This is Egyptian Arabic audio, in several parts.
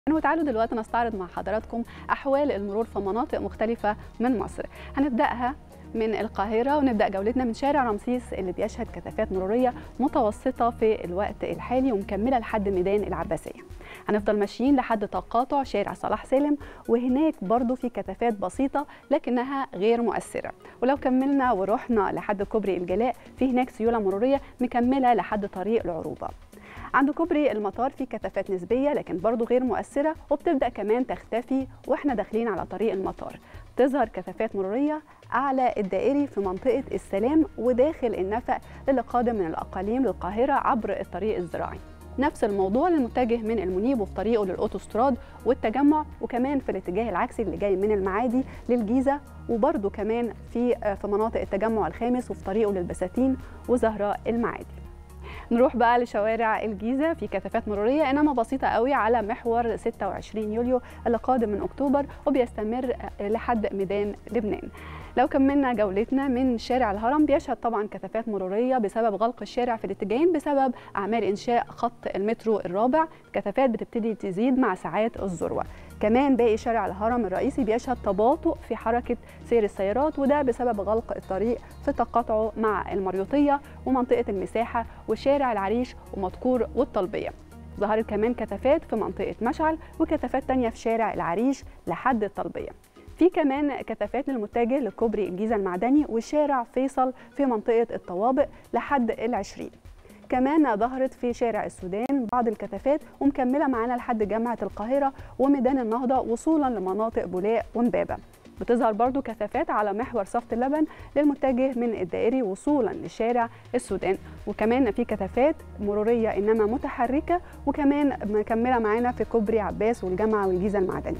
وتعالوا دلوقتي نستعرض مع حضراتكم أحوال المرور في مناطق مختلفة من مصر هنبدأها من القاهرة ونبدأ جولتنا من شارع رمسيس اللي بيشهد كثافات مرورية متوسطة في الوقت الحالي ومكملة لحد ميدان العباسية هنفضل ماشيين لحد تقاطع شارع صلاح سالم وهناك برضو في كثافات بسيطة لكنها غير مؤثرة ولو كملنا ورحنا لحد كوبري الجلاء في هناك سيولة مرورية مكملة لحد طريق العروبة عند كوبري المطار في كثافات نسبيه لكن برضه غير مؤثره وبتبدا كمان تختفي واحنا داخلين على طريق المطار تظهر كثافات مروريه اعلى الدائري في منطقه السلام وداخل النفق للي قادم من الاقاليم للقاهره عبر الطريق الزراعي نفس الموضوع للمتجه من المنيب وفي طريقه للاوتوستراد والتجمع وكمان في الاتجاه العكسي اللي جاي من المعادي للجيزه وبرده كمان في في مناطق التجمع الخامس وفي طريقه للبساتين وزهراء المعادي نروح بقى لشوارع الجيزه في كثافات مروريه انما بسيطه قوي على محور 26 يوليو اللي قادم من اكتوبر وبيستمر لحد ميدان لبنان لو كملنا جولتنا من شارع الهرم بيشهد طبعا كثافات مروريه بسبب غلق الشارع في الاتجاهين بسبب اعمال انشاء خط المترو الرابع كثافات بتبتدي تزيد مع ساعات الذروه كمان باقي شارع الهرم الرئيسي بيشهد تباطؤ في حركه سير السيارات وده بسبب غلق الطريق في تقاطعه مع المريوطيه ومنطقه المساحه وشارع العريش ومدكور والطلبيه ظهرت كمان كثافات في منطقه مشعل وكثافات تانية في شارع العريش لحد الطلبيه في كمان كثافات للمتجه لكوبري الجيزه المعدني وشارع فيصل في منطقه الطوابق لحد العشرين كمان ظهرت في شارع السودان بعض الكثافات ومكمله معانا لحد جامعه القاهره وميدان النهضه وصولا لمناطق بولاق ومبابه بتظهر برضو كثافات على محور صفت اللبن للمتجه من الدائري وصولا لشارع السودان وكمان في كثافات مروريه انما متحركه وكمان مكمله معانا في كوبري عباس والجامعه والجيزه المعدني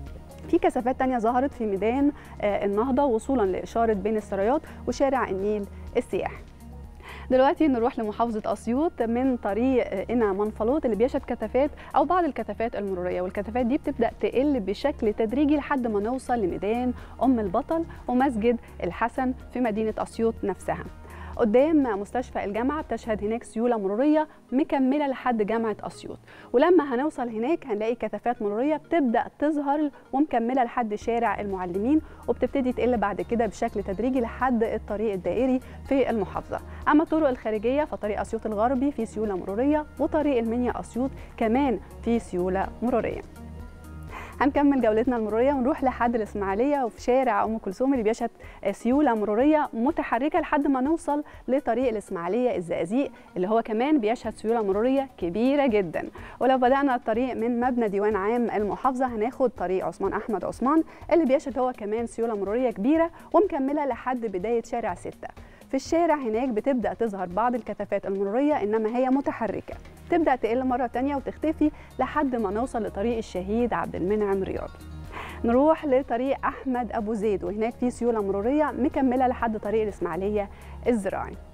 في كثافات تانية ظهرت في ميدان النهضة وصولا لإشارة بين السرايات وشارع النيل السياحي دلوقتي نروح لمحافظة أسيوط من طريق إنا منفلوط اللي بيشهد كثافات أو بعض الكثافات المرورية والكثافات دي بتبدأ تقل بشكل تدريجي لحد ما نوصل لميدان أم البطل ومسجد الحسن في مدينة أسيوط نفسها قدام مستشفى الجامعة بتشهد هناك سيولة مرورية مكملة لحد جامعة أسيوط ولما هنوصل هناك هنلاقي كثافات مرورية بتبدأ تظهر ومكملة لحد شارع المعلمين وبتبتدي تقل بعد كده بشكل تدريجي لحد الطريق الدائري في المحافظة أما الطرق الخارجية فطريق أسيوط الغربي في سيولة مرورية وطريق المنيا أسيوط كمان في سيولة مرورية هنكمل جولتنا المروريه ونروح لحد الاسماعيليه وفي شارع ام كلثوم اللي بيشهد سيوله مروريه متحركه لحد ما نوصل لطريق الاسماعيليه الزقازيق اللي هو كمان بيشهد سيوله مروريه كبيره جدا ولو بدانا الطريق من مبنى ديوان عام المحافظه هناخد طريق عثمان احمد عثمان اللي بيشهد هو كمان سيوله مروريه كبيره ومكمله لحد بدايه شارع 6 في الشارع هناك بتبدا تظهر بعض الكثافات المروريه انما هي متحركه تبدا تقل مره تانية وتختفي لحد ما نوصل لطريق الشهيد عبد المنعم رياض نروح لطريق احمد ابو زيد وهناك في سيوله مروريه مكمله لحد طريق الاسماعيليه الزراعي